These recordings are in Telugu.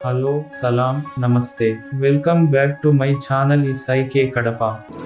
హలో సలాం నమస్తే welcome back to my channel ఇస్ఐకే కడప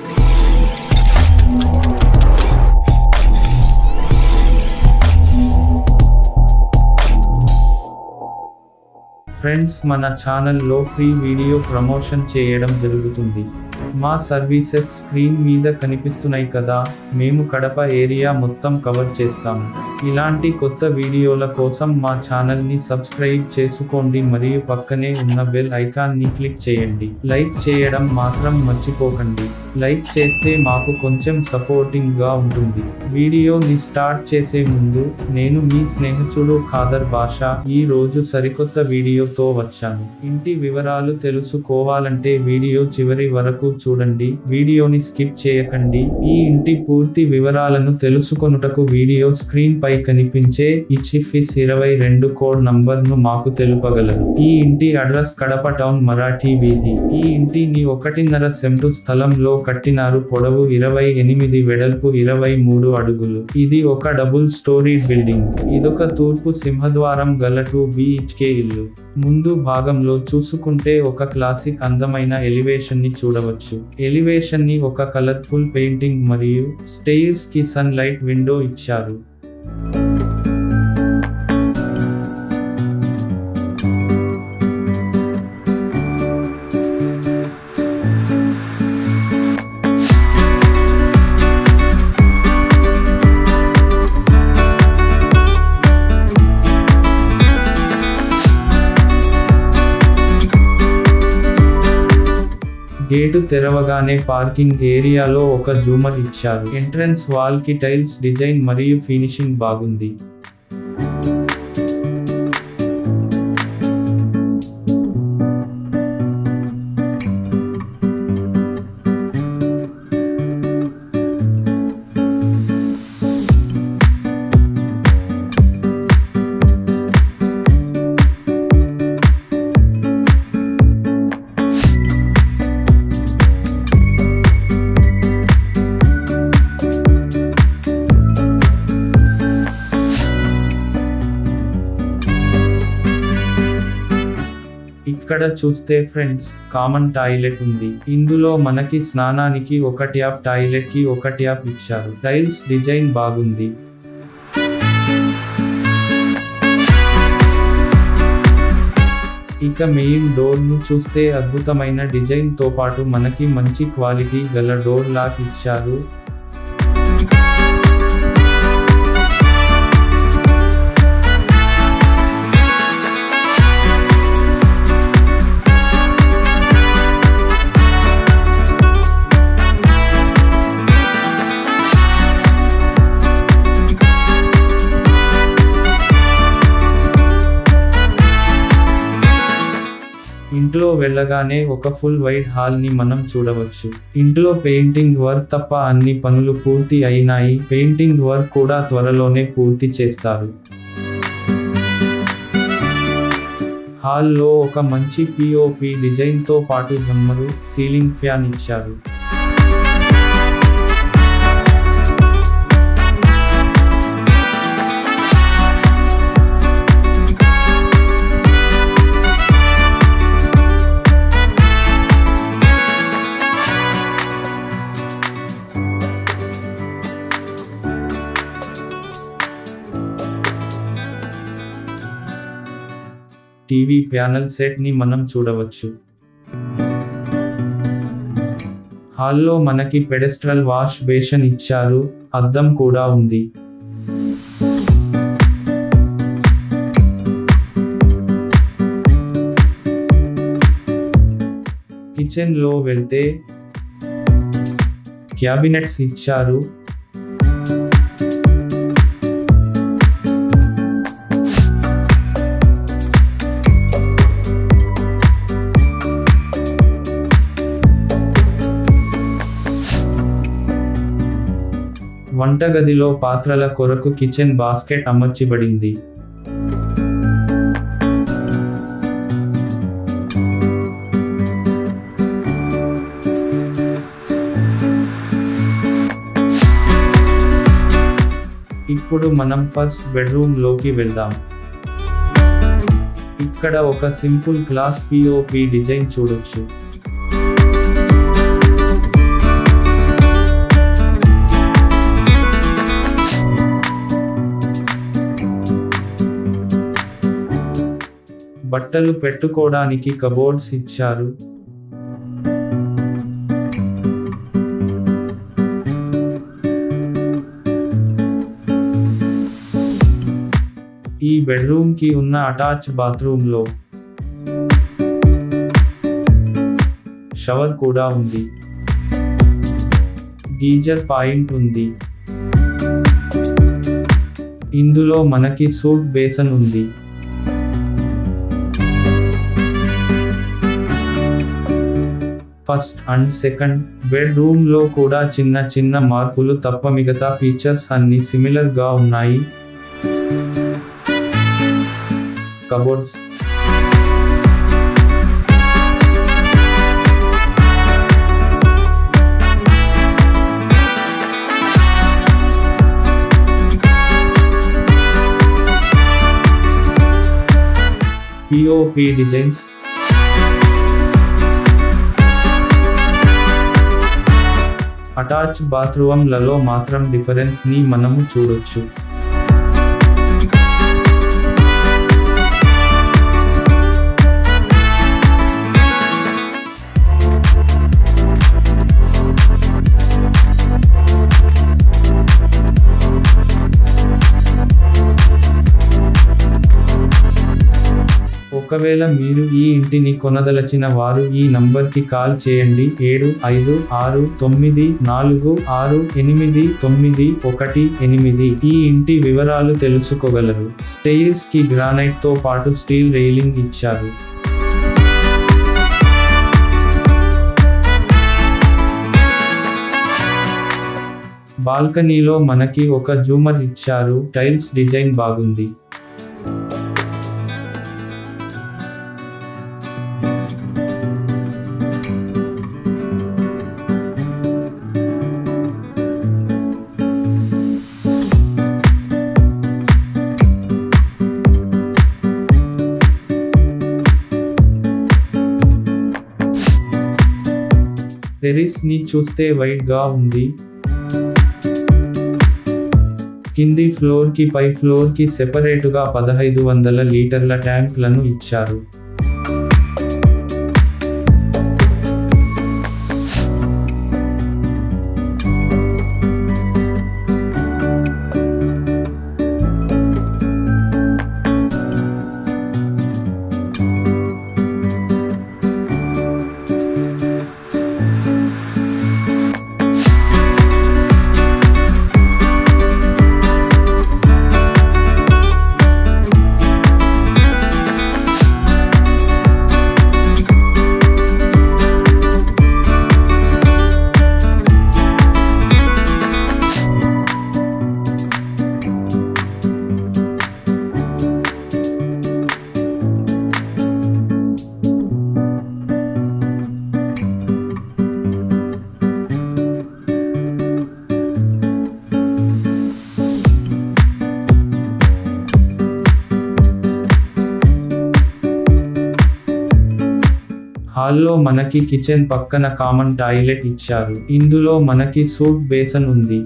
ఫ్రెండ్స్ మన ఛానల్లో ఫ్రీ వీడియో ప్రమోషన్ చేయడం జరుగుతుంది మా సర్వీసెస్ స్క్రీన్ మీద కనిపిస్తున్నాయి కదా మేము కడప ఏరియా మొత్తం కవర్ చేస్తాము ఇలాంటి కొత్త వీడియోల కోసం మా ఛానల్ని సబ్స్క్రైబ్ చేసుకోండి మరియు పక్కనే ఉన్న బెల్ ఐకాన్ని క్లిక్ చేయండి లైక్ చేయడం మాత్రం మర్చిపోకండి లైక్ చేస్తే మాకు కొంచెం సపోర్టింగ్ గా ఉంటుంది వీడియోని స్టార్ట్ చేసే ముందు నేను మీ స్నేహితుడు ఖాదర్ భాష ఈ రోజు సరికొత్త వీడియోతో వచ్చాను ఇంటి వివరాలు తెలుసుకోవాలంటే వీడియో చివరి వరకు చూడండి వీడియోని స్కిప్ చేయకండి ఈ ఇంటి పూర్తి వివరాలను తెలుసుకొనుటకు వీడియో స్క్రీన్ పై కనిపించే ఇచ్చిఫిస్ ఇరవై రెండు కోడ్ నంబర్ ను మాకు తెలుపగలరు ఈ ఇంటి అడ్రస్ కడప టౌన్ మరాఠీ వీధి ఈ ఇంటిని ఒకటిన్నర సెంటు స్థలంలో కట్టినారు పొడవు ఇరవై ఎనిమిది వెడల్పు ఇరవై మూడు అడుగులు ఇది ఒక డబుల్ స్టోరీ బిల్డింగ్ ఇదొక తూర్పు సింహద్వారం గల టూ బిహెచ్కే ఇల్లు ముందు భాగంలో చూసుకుంటే ఒక క్లాసిక్ అందమైన ఎలివేషన్ ని చూడవచ్చు ఎలివేషన్ ని ఒక కలర్ఫుల్ పెయింటింగ్ మరియు స్టెయిర్స్ కి సన్ లైట్ విండో ఇచ్చారు గేటు తెరవగానే పార్కింగ్ ఏరియాలో ఒక జూమర్ ఇచ్చారు ఎంట్రన్స్ వాల్ కి టైల్స్ డిజైన్ మరియు ఫినిషింగ్ బాగుంది ఇక్కడ చూస్తే ఫ్రెండ్స్ కామన్ టాయిలెట్ ఉంది ఇందులో మనకి స్నానానికి ఒక ట్యాప్ టాయిలెట్ కి ఒక ట్యాప్ ఇచ్చారు టైల్స్ డిజైన్ బాగుంది ఇక మెయిన్ డోర్ ను చూస్తే అద్భుతమైన డిజైన్ తో పాటు మనకి మంచి క్వాలిటీ గల డోర్ లాక్ ఇచ్చారు ఇంట్లో వెళ్ళగానే ఒక ఫుల్ వైట్ హాల్ ని మనం చూడవచ్చు ఇంట్లో పెయింటింగ్ వర్క్ తప్ప అన్ని పనులు పూర్తి అయినాయి పెయింటింగ్ వర్క్ కూడా త్వరలోనే పూర్తి చేస్తారు హాల్లో ఒక మంచి పిఓపి డిజైన్ తో పాటు గమ్మరు సీలింగ్ ఫ్యాన్ ఇచ్చారు టీవీ ప్యానల్ సెట్ ని మనం చూడవచ్చు హాల్లో మనకి పెడెస్ట్రల్ వాష్ బేషన్ ఇచ్చారు అద్దం కూడా ఉంది కిచెన్ లో వెళ్తే క్యాబినెట్స్ ఇచ్చారు వంటగదిలో పాత్రల కొరకు కిచెన్ బాస్కెట్ అమర్చిబడింది ఇప్పుడు మనం ఫస్ట్ బెడ్రూమ్ లోకి వెళ్దాం ఇక్కడ ఒక సింపుల్ క్లాస్ పిఓపి డిజైన్ చూడొచ్చు బట్టలు పెట్టుకోవడానికి కబోర్డ్స్ ఇచ్చారు ఈ బెడ్రూమ్ కి ఉన్న అటాచ్ బాత్రూమ్ లో షవర్ కూడా ఉంది గీజర్ పాయింట్ ఉంది ఇందులో మనకి సూట్ బేసన్ ఉంది ఫస్ట్ అండ్ సెకండ్ బెడ్రూమ్ లో కూడా చిన్న చిన్న మార్పులు తప్ప మిగతా ఫీచర్స్ అన్ని సిమిలర్ గా ఉన్నాయి కబోర్డ్స్ పిఓపి డిజైన్స్ అటాచ్ బాత్రూమ్లలో మాత్రం డిఫరెన్స్ ని మనము చూడొచ్చు ఒకవేళ మీరు ఈ ఇంటిని కొనదలచిన వారు ఈ నంబర్కి కాల్ చేయండి ఏడు ఐదు ఆరు తొమ్మిది నాలుగు ఆరు ఎనిమిది తొమ్మిది ఒకటి ఎనిమిది ఈ ఇంటి వివరాలు తెలుసుకోగలరు స్టెయిర్స్ కి గ్రానైట్ తో పాటు స్టీల్ రైలింగ్ ఇచ్చారు బాల్కనీలో మనకి ఒక జూమర్ ఇచ్చారు టైల్స్ డిజైన్ బాగుంది టెరిస్ ని చూస్తే వైట్ గా ఉంది కింది ఫ్లోర్ కి పై ఫ్లోర్ కి సెపరేటుగా పదహైదు వందల లీటర్ల ట్యాంక్లను ఇచ్చారు హాల్లో మనకి కిచెన్ పక్కన కామన్ టాయిలెట్ ఇచ్చారు ఇందులో మనకి సూట్ బేసన్ ఉంది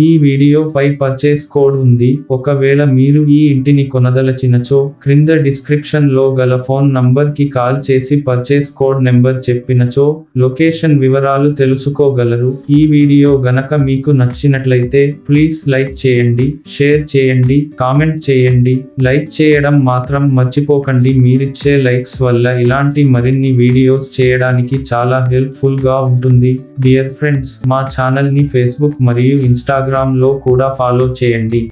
ఈ వీడియోపై పర్చేస్ కోడ్ ఉంది ఒకవేళ మీరు ఈ ఇంటిని కొనదలచినచో క్రింద డిస్క్రిప్షన్ లో గల ఫోన్ నంబర్ కి కాల్ చేసి పర్చేస్ కోడ్ నెంబర్ చెప్పినచో లొకేషన్ వివరాలు తెలుసుకోగలరు ఈ వీడియో గనక మీకు నచ్చినట్లయితే ప్లీజ్ లైక్ చేయండి షేర్ చేయండి కామెంట్ చేయండి లైక్ చేయడం మాత్రం మర్చిపోకండి మీరిచ్చే లైక్స్ వల్ల ఇలాంటి మరిన్ని వీడియోస్ చేయడానికి చాలా హెల్ప్ఫుల్ గా ఉంటుంది డియర్ ఫ్రెండ్స్ మా ఛానల్ ని ఫేస్బుక్ మరియు ఇన్స్టాగ్రామ్ లో కూడా ఫాలో చేయండి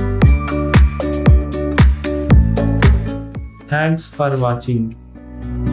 థ్యాంక్స్ ఫర్ వాచింగ్